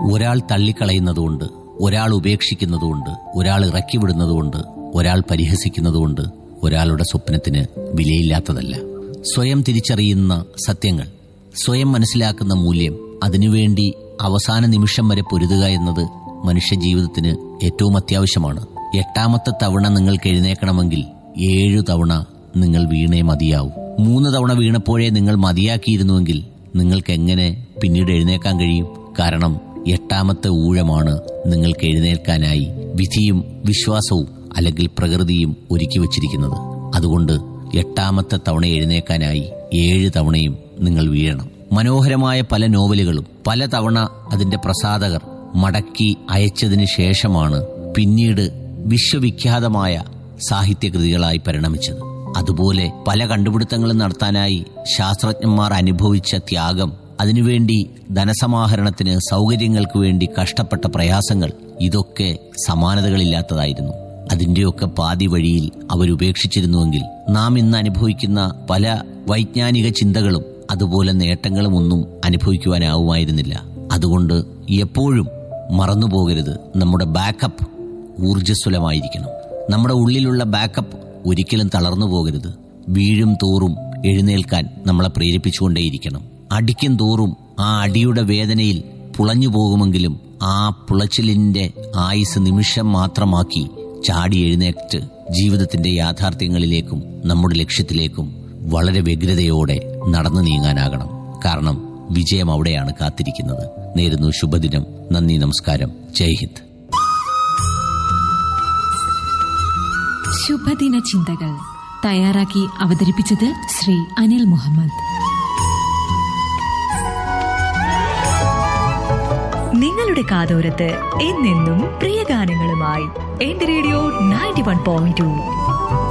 ഒരാൾ തള്ളിക്കളയുന്നതുകൊണ്ട് ഒരാൾ ഉപേക്ഷിക്കുന്നതുകൊണ്ട് ഒരാൾ ഇറക്കിവിടുന്നതുകൊണ്ട് ഒരാൾ പരിഹസിക്കുന്നതുകൊണ്ട് ഒരാളുടെ സ്വപ്നത്തിന് വിലയില്ലാത്തതല്ല സ്വയം തിരിച്ചറിയുന്ന സത്യങ്ങൾ സ്വയം മനസ്സിലാക്കുന്ന മൂല്യം അതിനുവേണ്ടി അവസാന നിമിഷം വരെ പൊരുതുക എന്നത് മനുഷ്യ ജീവിതത്തിന് ഏറ്റവും അത്യാവശ്യമാണ് എട്ടാമത്തെ തവണ നിങ്ങൾക്ക് എഴുന്നേക്കണമെങ്കിൽ ഏഴു തവണ നിങ്ങൾ വീണേ മതിയാവും മൂന്ന് തവണ വീണപ്പോഴേ നിങ്ങൾ മതിയാക്കിയിരുന്നുവെങ്കിൽ നിങ്ങൾക്ക് എങ്ങനെ പിന്നീട് എഴുന്നേക്കാൻ കഴിയും കാരണം എട്ടാമത്തെ ഊഴമാണ് നിങ്ങൾക്ക് എഴുന്നേൽക്കാനായി വിധിയും വിശ്വാസവും അല്ലെങ്കിൽ പ്രകൃതിയും ഒരുക്കി വച്ചിരിക്കുന്നത് അതുകൊണ്ട് എട്ടാമത്തെ തവണ എഴുന്നേക്കാനായി ഏഴ് തവണയും നിങ്ങൾ വീഴണം മനോഹരമായ പല നോവലുകളും പല തവണ അതിന്റെ പ്രസാധകർ മടക്കി അയച്ചതിന് ശേഷമാണ് പിന്നീട് വിശ്വവിഖ്യാതമായ സാഹിത്യകൃതികളായി പരിണമിച്ചത് അതുപോലെ പല കണ്ടുപിടുത്തങ്ങളും നടത്താനായി ശാസ്ത്രജ്ഞന്മാർ അനുഭവിച്ച ത്യാഗം അതിനുവേണ്ടി ധനസമാഹരണത്തിന് സൗകര്യങ്ങൾക്ക് വേണ്ടി കഷ്ടപ്പെട്ട പ്രയാസങ്ങൾ ഇതൊക്കെ സമാനതകളില്ലാത്തതായിരുന്നു അതിന്റെയൊക്കെ പാതി വഴിയിൽ അവരുപേക്ഷിച്ചിരുന്നുവെങ്കിൽ നാം ഇന്ന് അനുഭവിക്കുന്ന പല വൈജ്ഞാനിക ചിന്തകളും അതുപോലെ നേട്ടങ്ങളും ഒന്നും അനുഭവിക്കുവാനാവുമായിരുന്നില്ല അതുകൊണ്ട് എപ്പോഴും മറന്നുപോകരുത് നമ്മുടെ ബാക്കപ്പ് ഊർജ്ജസ്വലമായിരിക്കണം നമ്മുടെ ഉള്ളിലുള്ള ബാക്കപ്പ് ഒരിക്കലും തളർന്നു പോകരുത് വീഴും തോറും എഴുന്നേൽക്കാൻ നമ്മളെ പ്രേരിപ്പിച്ചുകൊണ്ടേയിരിക്കണം അടിക്കും തോറും ആ അടിയുടെ വേദനയിൽ പുളഞ്ഞു പോകുമെങ്കിലും ആ പുളച്ചിലിന്റെ ആയുസ് നിമിഷം മാത്രമാക്കി ചാടി എഴുന്നേറ്റ് ജീവിതത്തിന്റെ യാഥാർത്ഥ്യങ്ങളിലേക്കും നമ്മുടെ ലക്ഷ്യത്തിലേക്കും വളരെ വ്യഗ്രതയോടെ നടന്നു നീങ്ങാനാകണം കാരണം വിജയം അവിടെയാണ് കാത്തിരിക്കുന്നത് നേരുന്നു ശുഭദിനം നന്ദി നമസ്കാരം ജയ് ഹിന്ദ് ശുഭദിന ചിന്തകൾ തയ്യാറാക്കി അവതരിപ്പിച്ചത് ശ്രീ അനിൽ മുഹമ്മദ് നിങ്ങളുടെ കാതോരത്ത് എന്നെന്നും പ്രിയ ഗാനങ്ങളുമായി എന്റെ radio ninety one point to